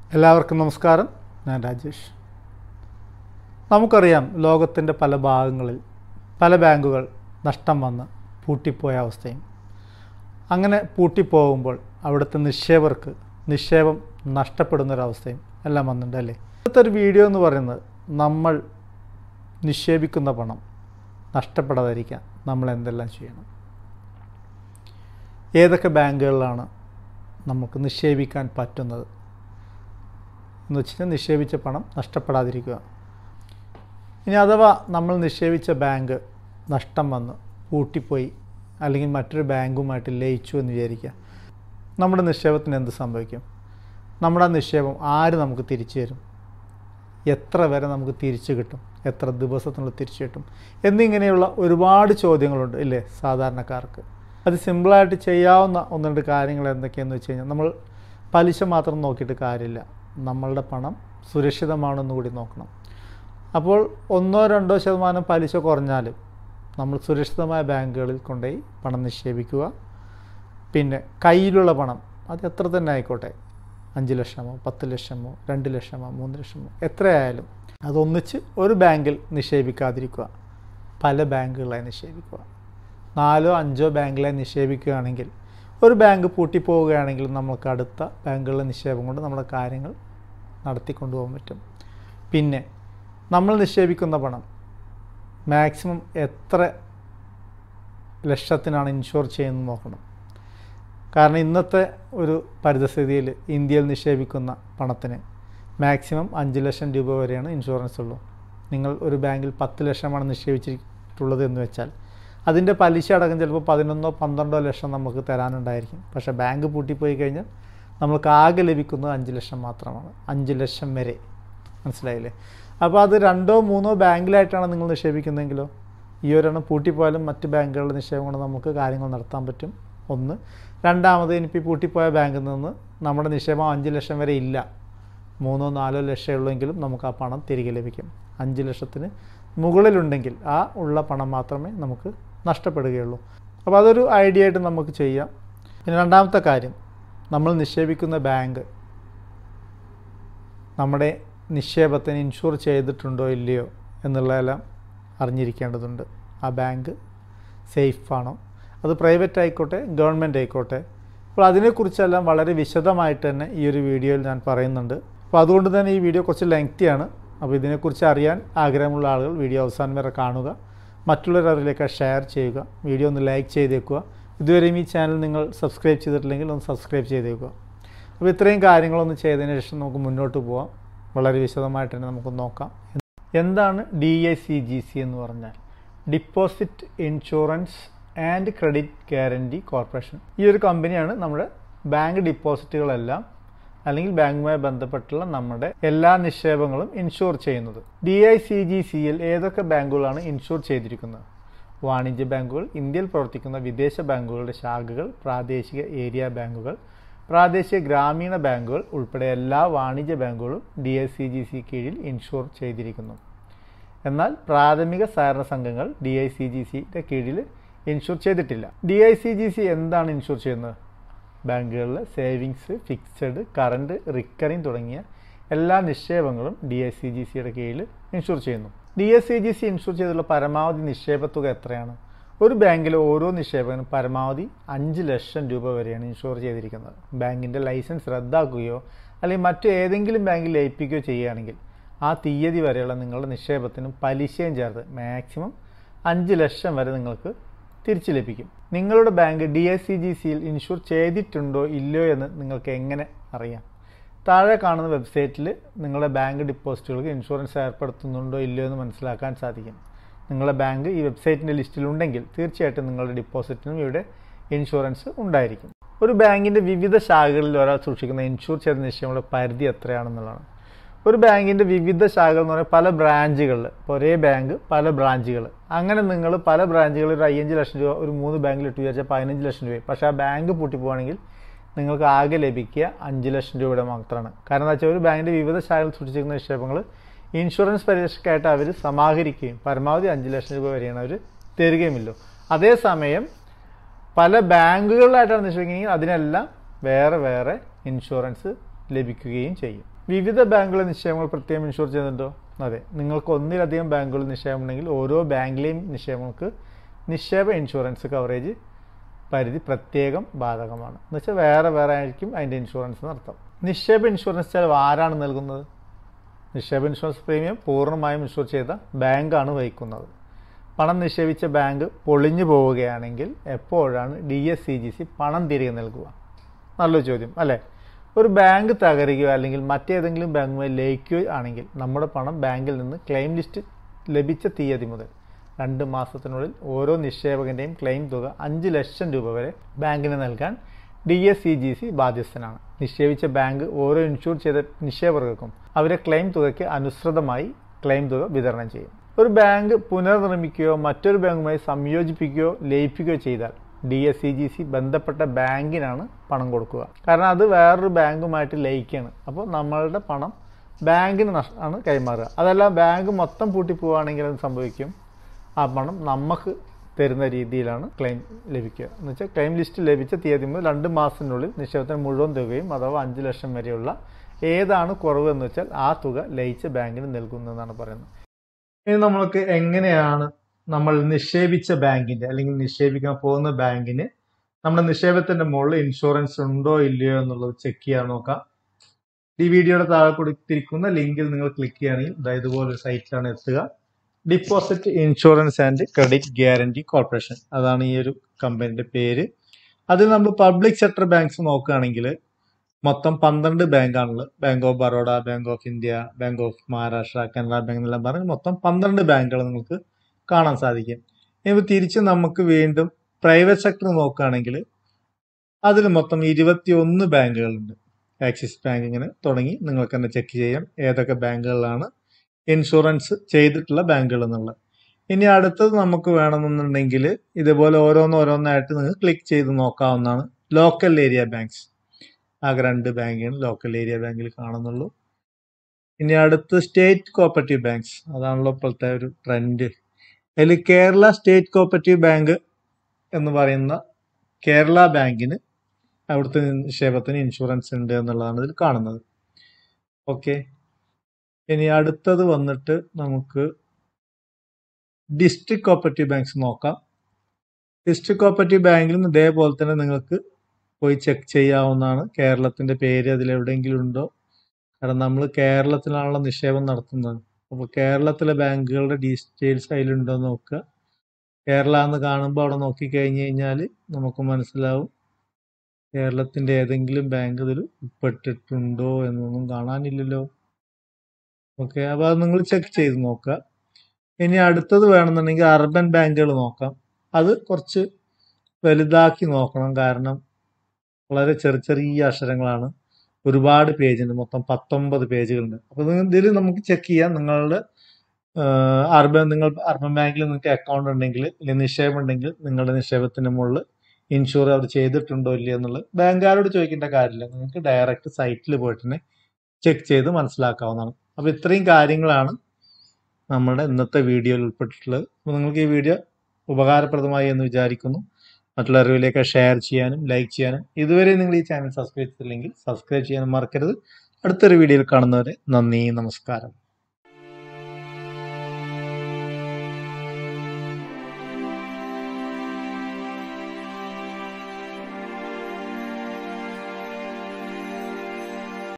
എല്ലാവർക്കും നമസ്കാരം ഞാൻ രാജേഷ് നമുക്കറിയാം ലോകത്തിൻ്റെ പല ഭാഗങ്ങളിൽ പല ബാങ്കുകൾ നഷ്ടം വന്ന് പൂട്ടിപ്പോയ അവസ്ഥയും അങ്ങനെ പൂട്ടിപ്പോകുമ്പോൾ അവിടുത്തെ നിക്ഷേപർക്ക് നിക്ഷേപം നഷ്ടപ്പെടുന്നൊരവസ്ഥയും എല്ലാം വന്നിട്ടുണ്ട് അല്ലേ ഇന്നത്തെ ഒരു വീഡിയോ എന്ന് പറയുന്നത് നമ്മൾ നിക്ഷേപിക്കുന്ന പണം നഷ്ടപ്പെടാതിരിക്കാൻ നമ്മൾ എന്തെല്ലാം ചെയ്യണം ഏതൊക്കെ ബാങ്കുകളിലാണ് നമുക്ക് നിക്ഷേപിക്കാൻ പറ്റുന്നത് എന്ന് വെച്ചാൽ നിക്ഷേപിച്ച പണം നഷ്ടപ്പെടാതിരിക്കുക ഇനി അഥവാ നമ്മൾ നിക്ഷേപിച്ച ബാങ്ക് നഷ്ടം വന്ന് പൂട്ടിപ്പോയി അല്ലെങ്കിൽ മറ്റൊരു ബാങ്കുമായിട്ട് ലയിച്ചു എന്ന് വിചാരിക്കുക നമ്മുടെ നിക്ഷേപത്തിന് എന്ത് സംഭവിക്കും നമ്മുടെ ആ നിക്ഷേപം ആര് നമുക്ക് തിരിച്ചു തരും എത്ര വരെ നമുക്ക് തിരിച്ചു കിട്ടും എത്ര ദിവസത്തിനുള്ളിൽ തിരിച്ചു കിട്ടും എന്നിങ്ങനെയുള്ള ഒരുപാട് ചോദ്യങ്ങളുണ്ട് ഇല്ലേ സാധാരണക്കാർക്ക് അത് സിമ്പിളായിട്ട് ചെയ്യാവുന്ന ഒന്ന് രണ്ട് കാര്യങ്ങൾ എന്തൊക്കെയാണെന്ന് വെച്ച് കഴിഞ്ഞാൽ നമ്മൾ പലിശ മാത്രം നോക്കിയിട്ട് കാര്യമില്ല നമ്മളുടെ പണം സുരക്ഷിതമാണെന്ന് കൂടി നോക്കണം അപ്പോൾ ഒന്നോ രണ്ടോ ശതമാനം പലിശ കുറഞ്ഞാലും നമ്മൾ സുരക്ഷിതമായ ബാങ്കുകളിൽ കൊണ്ടുപോയി പണം നിക്ഷേപിക്കുക പിന്നെ കയ്യിലുള്ള പണം അത് എത്ര തന്നെ ആയിക്കോട്ടെ അഞ്ച് ലക്ഷമോ പത്ത് ലക്ഷമോ രണ്ട് ലക്ഷമോ മൂന്ന് ലക്ഷമോ എത്രയായാലും അതൊന്നിച്ച് ഒരു ബാങ്കിൽ നിക്ഷേപിക്കാതിരിക്കുക പല ബാങ്കുകളായി നിക്ഷേപിക്കുക നാലോ അഞ്ചോ ബാങ്കിലായി നിക്ഷേപിക്കുകയാണെങ്കിൽ ഒരു ബാങ്ക് പൂട്ടിപ്പോവുകയാണെങ്കിൽ നമുക്ക് അടുത്ത ബാങ്കുകളിലെ നിക്ഷേപം കൊണ്ട് നമ്മുടെ കാര്യങ്ങൾ നടത്തിക്കൊണ്ടുപോകാൻ പറ്റും പിന്നെ നമ്മൾ നിക്ഷേപിക്കുന്ന പണം മാക്സിമം എത്ര ലക്ഷത്തിനാണ് ഇൻഷുർ ചെയ്യുന്നത് നോക്കണം കാരണം ഇന്നത്തെ ഒരു പരിതസ്ഥിതിയിൽ ഇന്ത്യയിൽ നിക്ഷേപിക്കുന്ന പണത്തിന് മാക്സിമം അഞ്ച് ലക്ഷം രൂപ വരെയാണ് ഇൻഷുറൻസ് ഉള്ളൂ നിങ്ങൾ ഒരു ബാങ്കിൽ പത്ത് ലക്ഷമാണ് നിക്ഷേപിച്ചിട്ടുള്ളത് എന്ന് വെച്ചാൽ അതിൻ്റെ പലിശ അടക്കം ചിലപ്പോൾ പതിനൊന്നോ പന്ത്രണ്ടോ ലക്ഷം നമുക്ക് തരാനുണ്ടായിരിക്കും പക്ഷേ ബാങ്ക് പൂട്ടിപ്പോയി കഴിഞ്ഞാൽ നമ്മൾക്ക് ആകെ ലഭിക്കുന്നത് അഞ്ച് ലക്ഷം മാത്രമാണ് അഞ്ച് ലക്ഷം വരെ മനസ്സിലായില്ലേ അപ്പോൾ അത് രണ്ടോ മൂന്നോ ബാങ്കിലായിട്ടാണ് നിങ്ങൾ നിക്ഷേപിക്കുന്നതെങ്കിലോ ഈ ഒരെണ്ണം പൂട്ടിപ്പോയാലും മറ്റ് ബാങ്കുകളുടെ നിക്ഷേപം കൊണ്ട് നമുക്ക് കാര്യങ്ങൾ നടത്താൻ പറ്റും ഒന്ന് രണ്ടാമത് ഇനിയിപ്പോൾ ഈ പൂട്ടിപ്പോയ ബാങ്കിൽ നിന്ന് നമ്മുടെ നിക്ഷേപം അഞ്ച് ലക്ഷം വരെ ഇല്ല മൂന്നോ നാലോ ലക്ഷം ഉള്ളെങ്കിലും നമുക്ക് ആ പണം തിരികെ ലഭിക്കും അഞ്ച് ലക്ഷത്തിന് മുകളിലുണ്ടെങ്കിൽ ആ ഉള്ള പണം മാത്രമേ നമുക്ക് നഷ്ടപ്പെടുകയുള്ളൂ അപ്പോൾ അതൊരു ഐഡിയ ആയിട്ട് നമുക്ക് ചെയ്യാം പിന്നെ രണ്ടാമത്തെ കാര്യം നമ്മൾ നിക്ഷേപിക്കുന്ന ബാങ്ക് നമ്മുടെ നിക്ഷേപത്തിന് ഇൻഷുർ ചെയ്തിട്ടുണ്ടോ ഇല്ലയോ എന്നുള്ളതെല്ലാം അറിഞ്ഞിരിക്കേണ്ടതുണ്ട് ആ ബാങ്ക് സേഫാണോ അത് പ്രൈവറ്റ് ആയിക്കോട്ടെ ഗവൺമെൻറ് ആയിക്കോട്ടെ അപ്പോൾ അതിനെക്കുറിച്ചെല്ലാം വളരെ വിശദമായിട്ട് തന്നെ ഈ ഒരു വീഡിയോയിൽ ഞാൻ പറയുന്നുണ്ട് അപ്പോൾ അതുകൊണ്ട് തന്നെ ഈ വീഡിയോ കുറച്ച് ലെങ്തിയാണ് അപ്പോൾ ഇതിനെക്കുറിച്ച് അറിയാൻ ആഗ്രഹമുള്ള ആളുകൾ വീഡിയോ അവസാനം വരെ കാണുക മറ്റുള്ളവരിലേക്ക് ഷെയർ ചെയ്യുക വീഡിയോ ഒന്ന് ലൈക്ക് ചെയ്തേക്കുക ഇതുവരെയും ഈ ചാനൽ നിങ്ങൾ സബ്സ്ക്രൈബ് ചെയ്തിട്ടില്ലെങ്കിൽ ഒന്ന് സബ്സ്ക്രൈബ് ചെയ്തേക്കുക അപ്പോൾ ഇത്രയും കാര്യങ്ങളൊന്ന് ചെയ്തതിന് ശേഷം നമുക്ക് മുന്നോട്ട് പോകാം വളരെ വിശദമായിട്ട് തന്നെ നമുക്ക് നോക്കാം എന്താണ് D A C G C എന്ന് പറഞ്ഞാൽ deposit insurance and credit guarantee corporation ഈ ഒരു കമ്പനിയാണ് നമ്മുടെ ബാങ്ക് ഡിപ്പോസിറ്റുകളെല്ലാം അല്ലെങ്കിൽ ബാങ്കുമായി ബന്ധപ്പെട്ടുള്ള നമ്മുടെ എല്ലാ നിക്ഷേപങ്ങളും ഇൻഷുർ ചെയ്യുന്നത് ഡി ഐ സി ജി സിയിൽ ഏതൊക്കെ ബാങ്കുകളാണ് ഇൻഷുർ ചെയ്തിരിക്കുന്നത് വാണിജ്യ ബാങ്കുകൾ ഇന്ത്യയിൽ പ്രവർത്തിക്കുന്ന വിദേശ ബാങ്കുകളുടെ ശാഖകൾ പ്രാദേശിക ഏരിയ ബാങ്കുകൾ പ്രാദേശിക ഗ്രാമീണ ബാങ്കുകൾ ഉൾപ്പെടെ എല്ലാ വാണിജ്യ ബാങ്കുകളും D I C G C കീഴിൽ ഇൻഷുർ ചെയ്തിരിക്കുന്നു എന്നാൽ പ്രാഥമിക സഹകരണ സംഘങ്ങൾ ഡി ഐ സി ജി സിയുടെ കീഴിൽ ഇൻഷുർ ചെയ്തിട്ടില്ല D I C G C എന്താണ് ഇൻഷുർ ചെയ്യുന്നത് ബാങ്കുകളിലെ സേവിങ്സ് ഫിക്സഡ് കറണ്ട് റിക്കറിംഗ് തുടങ്ങിയ എല്ലാ നിക്ഷേപങ്ങളും ഡി ഐ സി ജി സിയുടെ കീഴിൽ ഇൻഷുർ ചെയ്യുന്നു D S C G C insure ചെയ്തുള്ള പരമാവധി നിക്ഷേപ തുക എത്രയാണ് ഒരു ബാങ്കിലെ ഓരോ നിക്ഷേപകനും പരമാവധി അഞ്ച് ലക്ഷം രൂപ വരെയാണ് ഇൻഷുർ ചെയ്തിരിക്കുന്നത് ബാങ്കിൻ്റെ ലൈസൻസ് റദ്ദാക്കുകയോ അല്ലെങ്കിൽ മറ്റു ഏതെങ്കിലും ബാങ്കിൽ ലയിപ്പിക്കുകയോ ചെയ്യുകയാണെങ്കിൽ ആ തീയതി വരെയുള്ള നിങ്ങളുടെ നിക്ഷേപത്തിനും പലിശയും ചേർത്ത് മാക്സിമം അഞ്ച് ലക്ഷം വരെ നിങ്ങൾക്ക് തിരിച്ചു ലഭിക്കും നിങ്ങളുടെ bank D S C G സിയിൽ ഇൻഷുർ ചെയ്തിട്ടുണ്ടോ ഇല്ലയോ എന്ന് നിങ്ങൾക്ക് എങ്ങനെ അറിയാം താഴെ കാണുന്ന വെബ്സൈറ്റിൽ നിങ്ങളുടെ ബാങ്ക് ഡിപ്പോസിറ്റുകൾക്ക് ഇൻഷുറൻസ് ഏർപ്പെടുത്തുന്നുണ്ടോ ഇല്ലയോ എന്ന് മനസ്സിലാക്കാൻ സാധിക്കും നിങ്ങളുടെ ബാങ്ക് ഈ വെബ്സൈറ്റിൻ്റെ ലിസ്റ്റിലുണ്ടെങ്കിൽ തീർച്ചയായിട്ടും നിങ്ങളുടെ ഡിപ്പോസിറ്റിനും ഇവിടെ ഇൻഷുറൻസ് ഉണ്ടായിരിക്കും ഒരു ബാങ്കിൻ്റെ വിവിധ ശാഖകളിൽ ഒരാൾ സൂക്ഷിക്കുന്ന ഇൻഷുർ ചെയ്ത നിക്ഷേപങ്ങളുടെ പരിധി എത്രയാണെന്നുള്ളതാണ് ഒരു ബാങ്കിൻ്റെ വിവിധ ശാഖകൾ എന്ന് പറയുമ്പോൾ പല ബ്രാഞ്ചുകളിൽ ഇപ്പോൾ ഒരേ ബാങ്ക് പല ബ്രാഞ്ചുകൾ അങ്ങനെ നിങ്ങൾ പല ബ്രാഞ്ചുകളിൽ ഒരു അയ്യഞ്ച് ലക്ഷം രൂപ ഒരു മൂന്ന് ബാങ്കിൽ ഇട്ട് വിചാരിച്ചാൽ പതിനഞ്ച് ലക്ഷം രൂപ പക്ഷേ ആ ബാങ്ക് പൂട്ടിപ്പോവാണെങ്കിൽ നിങ്ങൾക്ക് ആകെ ലഭിക്കുക അഞ്ച് ലക്ഷം രൂപയുടെ മാത്രമാണ് കാരണം എന്താ വെച്ചാൽ ഒരു ബാങ്കിൻ്റെ വിവിധ ശാഖകൾ സൂക്ഷിച്ചിരിക്കുന്ന നിക്ഷേപങ്ങൾ ഇൻഷുറൻസ് പരീക്ഷയ്ക്കായിട്ട് അവർ സമാഹരിക്കുകയും പരമാവധി അഞ്ച് ലക്ഷം രൂപ വരെയാണ് അവർ തരികയുമില്ലോ അതേസമയം പല ബാങ്കുകളിലായിട്ടാണ് നിക്ഷേപിക്കുന്നത് അതിനെല്ലാം വേറെ വേറെ ഇൻഷുറൻസ് ലഭിക്കുകയും ചെയ്യും വിവിധ ബാങ്കുകളിലെ നിക്ഷേപങ്ങൾ പ്രത്യേകം ഇൻഷുർ ചെയ്യുന്നുണ്ടോ അതെ നിങ്ങൾക്ക് ഒന്നിലധികം ബാങ്കുകളിൽ നിക്ഷേപമുണ്ടെങ്കിൽ ഓരോ ബാങ്കിലെയും നിക്ഷേപങ്ങൾക്ക് നിക്ഷേപ ഇൻഷുറൻസ് കവറേജ് പരിധി പ്രത്യേകം ബാധകമാണ് എന്ന് വെച്ചാൽ വേറെ വേറെ ആയിരിക്കും അതിൻ്റെ ഇൻഷുറൻസ് എന്നർത്ഥം നിക്ഷേപ ഇൻഷുറൻസ് ചെലവ് ആരാണ് നൽകുന്നത് നിക്ഷേപ ഇൻഷുറൻസ് പ്രീമിയം പൂർണ്ണമായും ഇൻഷുർ ചെയ്ത ബാങ്കാണ് വഹിക്കുന്നത് പണം നിക്ഷേപിച്ച ബാങ്ക് പൊളിഞ്ഞു പോവുകയാണെങ്കിൽ എപ്പോഴാണ് D S C G C പണം തിരികെ നൽകുക നല്ലൊരു ചോദ്യം അല്ലേ ഒരു ബാങ്ക് തകരുകയോ അല്ലെങ്കിൽ മറ്റേതെങ്കിലും ബാങ്കുമായി ലയിക്കുകയോ ആണെങ്കിൽ നമ്മുടെ പണം ബാങ്കിൽ നിന്ന് ക്ലെയിം ലിസ്റ്റ് ലഭിച്ച തീയതി മുതൽ രണ്ട് മാസത്തിനുള്ളിൽ ഓരോ നിക്ഷേപകൻ്റെയും ക്ലെയിം തുക അഞ്ച് ലക്ഷം രൂപ വരെ ബാങ്കിന് നൽകാൻ D S C G C ബാധ്യസ്ഥനാണ് നിക്ഷേപിച്ച ബാങ്ക് ഓരോ ഇൻഷൂർ ചെയ്ത നിക്ഷേപകർക്കും അവരെ ക്ലെയിം തുകയ്ക്ക് അനുസൃതമായി ക്ലെയിം തുക വിതരണം ചെയ്യും ഒരു ബാങ്ക് പുനർനിർമ്മിക്കുകയോ മറ്റൊരു ബാങ്കുമായി സംയോജിപ്പിക്കുകയോ ലയിപ്പിക്കുകയോ ചെയ്താൽ D S C G C ബന്ധപ്പെട്ട ബാങ്കിനാണ് പണം കൊടുക്കുക കാരണം അത് വേറൊരു ബാങ്കുമായിട്ട് ലയിക്കുകയാണ് അപ്പോൾ നമ്മളുടെ പണം ബാങ്കിന് നഷ് ആണ് കൈമാറുക അതല്ല ബാങ്ക് മൊത്തം പൂട്ടി പോവുകയാണെങ്കിൽ അത് സംഭവിക്കും ആ പണം നമുക്ക് തരുന്ന രീതിയിലാണ് ക്ലെയിം ലഭിക്കുക എന്ന് വെച്ചാൽ ക്ലെയിം ലിസ്റ്റ് ലഭിച്ച തീയതി മുതൽ രണ്ട് മാസത്തിനുള്ളിൽ നിക്ഷേപത്തിന് മുഴുവൻ തുകയും അഥവാ അഞ്ച് ലക്ഷം വരെയുള്ള ഏതാണ് കുറവ് എന്ന് വെച്ചാൽ ആ തുക ലയിച്ച ബാങ്കിന് നൽകുന്നതെന്നാണ് പറയുന്നത് ഇനി നമ്മൾക്ക് എങ്ങനെയാണ് നമ്മൾ നിക്ഷേപിച്ച ബാങ്കിന്റെ അല്ലെങ്കിൽ നിക്ഷേപിക്കാൻ പോകുന്ന ബാങ്കിന് നമ്മുടെ നിക്ഷേപത്തിന്റെ മുകളിൽ ഇൻഷുറൻസ് ഉണ്ടോ ഇല്ലയോ എന്നുള്ളത് ചെക്ക് ചെയ്യാൻ നോക്കാം ഈ വീഡിയോയുടെ താഴെ കൊടുത്തിരിക്കുന്ന ലിങ്കിൽ നിങ്ങൾ ക്ലിക്ക് ചെയ്യുകയാണെങ്കിൽ ഇതാ ഇതുപോലെ ഒരു സൈറ്റിലാണ് എത്തുക deposit insurance and credit guarantee corporation അതാണ് ഈ ഒരു കമ്പനിയുടെ പേര് അതിൽ നമ്മൾ പബ്ലിക് സെക്ടർ ബാങ്ക്സ് നോക്കുകയാണെങ്കിൽ മൊത്തം പന്ത്രണ്ട് ബാങ്കാണുള്ളത് bank of Baroda bank of India bank of Maharashtra Canara bank എന്നെല്ലാം പറഞ്ഞ് മൊത്തം പന്ത്രണ്ട് ബാങ്കുകൾ നിങ്ങൾക്ക് കാണാൻ സാധിക്കും ഇനി തിരിച്ച് നമുക്ക് വീണ്ടും പ്രൈവറ്റ് സെക്ടർ നോക്കുകയാണെങ്കിൽ അതിൽ മൊത്തം ഇരുപത്തി ഒന്ന് ബാങ്കുകളുണ്ട് ആക്സിസ് ബാങ്ക് ഇങ്ങനെ തുടങ്ങി നിങ്ങൾക്ക് തന്നെ ചെക്ക് ചെയ്യാം ഏതൊക്കെ ബാങ്കുകളിലാണ് ഇൻഷുറൻസ് ചെയ്തിട്ടുള്ള ബാങ്കുകൾ എന്നുള്ളത് ഇനി അടുത്തത് നമുക്ക് വേണമെന്നുണ്ടെങ്കിൽ ഇതുപോലെ ഓരോന്നോരോന്നായിട്ട് നിങ്ങൾക്ക് ക്ലിക്ക് ചെയ്ത് നോക്കാവുന്നതാണ് ലോക്കൽ ഏരിയ ബാങ്ക്സ് ആകെ രണ്ട് ബാങ്കാണ് ലോക്കൽ ഏരിയ ബാങ്കിൽ കാണുന്നുള്ളൂ ഇനി അടുത്ത് സ്റ്റേറ്റ് കോപ്പറേറ്റീവ് ബാങ്ക്സ് അതാണല്ലോ ഇപ്പോഴത്തെ ഒരു ട്രെൻഡ് അതിൽ കേരള സ്റ്റേറ്റ് കോപ്പറേറ്റീവ് ബാങ്ക് എന്ന് പറയുന്ന കേരള ബാങ്കിന് അവിടുത്തെ നിക്ഷേപത്തിന് ഇൻഷുറൻസ് ഉണ്ട് എന്നുള്ളതാണ് ഇതിൽ കാണുന്നത് ഓക്കെ ഇനി അടുത്തത് വന്നിട്ട് നമുക്ക് ഡിസ്ട്രിക്ട് കോപ്പറേറ്റീവ് ബാങ്ക്സ് നോക്കാം ഡിസ്ട്രിക്ട് കോപ്പറേറ്റീവ് ബാങ്കിലും ഇതേപോലെ തന്നെ നിങ്ങൾക്ക് പോയി ചെക്ക് ചെയ്യാവുന്നതാണ് കേരളത്തിന്റെ പേര് അതിലെവിടെയെങ്കിലും ഉണ്ടോ കാരണം നമ്മൾ കേരളത്തിലാണല്ലോ നിക്ഷേപം നടത്തുന്നത് അപ്പോൾ കേരളത്തിലെ ബാങ്കുകളുടെ ഡീറ്റെയിൽസ് അതിലുണ്ടോ എന്ന് നോക്കുക കേരള എന്ന് കാണുമ്പോൾ അവിടെ നോക്കി കഴിഞ്ഞ് കഴിഞ്ഞാൽ നമുക്ക് മനസ്സിലാവും കേരളത്തിന്റെ ഏതെങ്കിലും ബാങ്ക് ഇതിൽ ഉൾപ്പെട്ടിട്ടുണ്ടോ എന്നൊന്നും കാണാനില്ലല്ലോ ഓക്കെ അപ്പോൾ അത് നിങ്ങൾ ചെക്ക് ചെയ്ത് നോക്കുക ഇനി അടുത്തത് വേണമെന്നുണ്ടെങ്കിൽ അർബൻ ബാങ്കുകൾ നോക്കാം അത് കുറച്ച് വലുതാക്കി നോക്കണം കാരണം വളരെ ചെറിയ ചെറിയ അക്ഷരങ്ങളാണ് ഒരുപാട് പേജുണ്ട് മൊത്തം പത്തൊമ്പത് പേജുകളുണ്ട് അപ്പോൾ ഇതിൽ നമുക്ക് ചെക്ക് ചെയ്യാം നിങ്ങളുടെ അർബൻ നിങ്ങൾ അർബൻ ബാങ്കിൽ നിങ്ങൾക്ക് അക്കൗണ്ട് ഉണ്ടെങ്കിൽ അല്ലെങ്കിൽ നിക്ഷേപം ഉണ്ടെങ്കിൽ നിങ്ങളുടെ നിക്ഷേപത്തിന് മുകളിൽ ഇൻഷുർ അവർ ചെയ്തിട്ടുണ്ടോ ഇല്ലയോ എന്നുള്ളത് ബാങ്കുകാരോട് ചോദിക്കേണ്ട കാര്യമില്ല നിങ്ങൾക്ക് ഡയറക്റ്റ് സൈറ്റിൽ പോയിട്ട് തന്നെ ചെക്ക് ചെയ്ത് മനസ്സിലാക്കാവുന്നതാണ് അപ്പോൾ ഇത്രയും കാര്യങ്ങളാണ് നമ്മുടെ ഇന്നത്തെ വീഡിയോയിൽ ഉൾപ്പെട്ടിട്ടുള്ളത് അപ്പോൾ നിങ്ങൾക്ക് ഈ വീഡിയോ ഉപകാരപ്രദമായി എന്ന് വിചാരിക്കുന്നു മറ്റുള്ളവരിലേക്ക് ഷെയർ ചെയ്യാനും ലൈക്ക് ചെയ്യാനും ഇതുവരെ നിങ്ങൾ ഈ ചാനൽ സബ്സ്ക്രൈബ് ചെയ്തില്ലെങ്കിൽ സബ്സ്ക്രൈബ് ചെയ്യാനും മറക്കരുത് അടുത്തൊരു വീഡിയോയിൽ കാണുന്നവരെ നന്ദി നമസ്കാരം